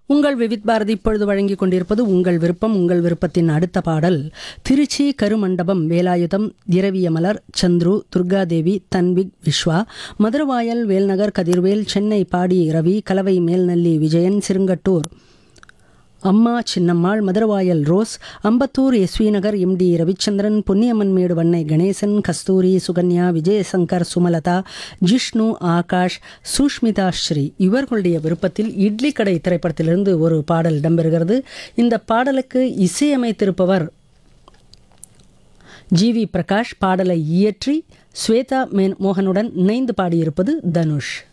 உங்கள் விவித் பாரதி இப்பொழுது வழங்கிக் கொண்டிருப்பது உங்கள் விருப்பம் உங்கள் விருப்பத்தின் அடுத்த பாடல் திருச்சி கருமண்டபம் வேலாயுதம் திரவியமலர் சந்துரு துர்காதேவி தன்விக் விஸ்வா மதுரவாயல் வேல்நகர் கதிர்வேல் சென்னை பாடி ரவி கலவை மேல்நல்லி விஜயன் சிறுங்கட்டூர் அம்மா Chinnammal Maduravoyal Rose Ambattur SV Nagar MD Ravichandran Ponniammanmedu Vannai Ganesan Kasturi Sukanya Vijayashankar Sumalatha Jishnu Akash Sushmita Sri இவர்களுடைய விருப்பத்தில் இட்லி கடை திரைப்படத்திலிருந்து ஒரு பாடல் இடம்பெறுகிறது இந்த பாடலுக்கு இசையமைத்திருப்பவர் ஜி வி பிரகாஷ் பாடலை இயற்றி ஸ்வேதா மேன் மோகனுடன் இணைந்து பாடியிருப்பது தனுஷ்